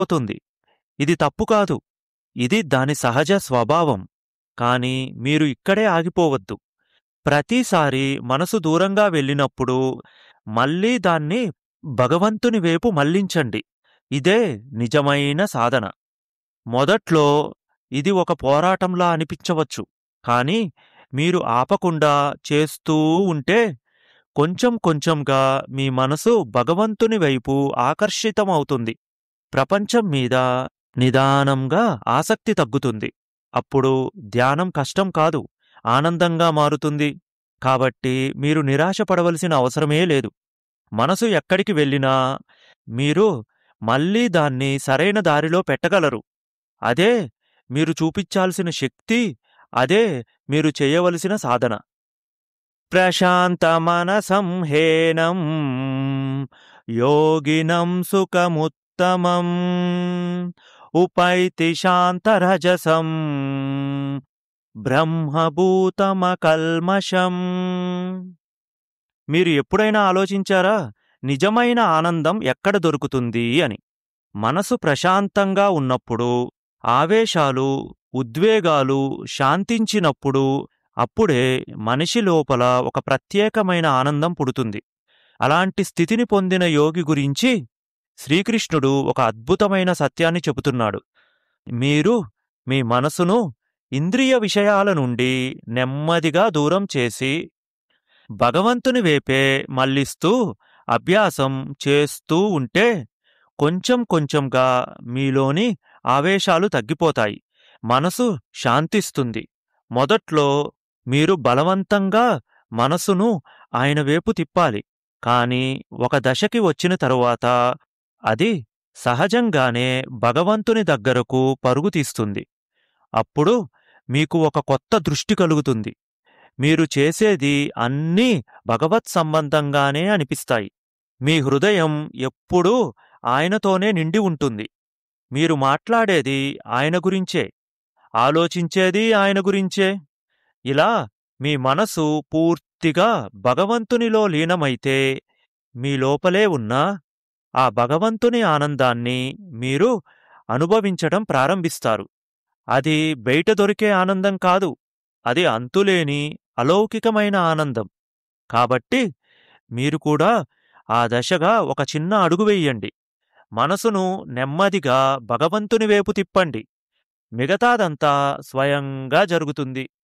పోతుంది ఇది తప్పు కాదు ఇది దాని సహజ స్వభావం కాని మీరు ఇక్కడే ఆగిపోవద్దు ప్రతిసారి మనసు దూరంగా వెళ్ళినప్పుడు మళ్ళీ దాన్ని భగవంతుని వైపు మళ్లించండి ఇదే నిజమైన సాధన మొదట్లో ఇది ఒక పోరాటంలా అనిపించవచ్చు కాని మీరు ఆపకుండా చేస్తూ ఉంటే కొంచెం కొంచెంగా మీ మనసు భగవంతుని వైపు ఆకర్షితమవుతుంది ప్రపంచం మీద నిదానంగా ఆసక్తి తగ్గుతుంది అప్పుడు ధ్యానం కష్టం కాదు ఆనందంగా మారుతుంది కాబట్టి మీరు నిరాశపడవలసిన అవసరమే లేదు మనసు ఎక్కడికి వెళ్ళినా మీరు మళ్ళీ దాన్ని సరైన దారిలో పెట్టగలరు అదే మీరు చూపించాల్సిన శక్తి అదే మీరు చేయవలసిన సాధన ప్రశాంత మనసంహేనం యోగినం సుఖముత్తమం ఉపైతి శాంతరజసం బ్రహ్మభూతమకల్మషం మీరు ఎప్పుడైనా ఆలోచించారా నిజమైన ఆనందం ఎక్కడ దొరుకుతుంది అని మనసు ప్రశాంతంగా ఉన్నప్పుడు ఆవేశాలు ఉద్వేగాలు శాంతించినప్పుడు అప్పుడే మనిషి లోపల ఒక ప్రత్యేకమైన ఆనందం పుడుతుంది అలాంటి స్థితిని పొందిన యోగి గురించి శ్రీకృష్ణుడు ఒక అద్భుతమైన సత్యాన్ని చెబుతున్నాడు మీరు మీ మనసును ఇంద్రియ విషయాల నుండి నెమ్మదిగా దూరం చేసి భగవంతుని వేపే మళ్ళిస్తూ అభ్యాసం చేస్తూ ఉంటే కొంచెం కొంచెంగా మీలోని ఆవేశాలు తగ్గిపోతాయి మనసు శాంతిస్తుంది మొదట్లో మీరు బలవంతంగా మనసును ఆయన వైపు తిప్పాలి కాని ఒక దశకి వచ్చిన తరువాత అది సహజంగానే భగవంతుని దగ్గరకు పరుగు తీస్తుంది అప్పుడు మీకు ఒక కొత్త దృష్టి కలుగుతుంది మీరు చేసేది అన్నీ భగవత్ సంబంధంగానే అనిపిస్తాయి మీ హృదయం ఎప్పుడూ ఆయనతోనే నిండి ఉంటుంది మీరు మాట్లాడేది ఆయన గురించే ఆలోచించేది ఆయన గురించే ఇలా మీ మనసు పూర్తిగా భగవంతునిలో లీనమైతే మీ లోపలే ఉన్న ఆ భగవంతుని ఆనందాన్ని మీరు అనుభవించడం ప్రారంభిస్తారు అది బయట దొరికే ఆనందం కాదు అది అంతులేని అలౌకికమైన ఆనందం కాబట్టి మీరు కూడా ఆ దశగా ఒక చిన్న అడుగు వెయ్యండి మనసును నెమ్మదిగా భగవంతుని వైపు తిప్పండి మిగతాదంతా స్వయంగా జరుగుతుంది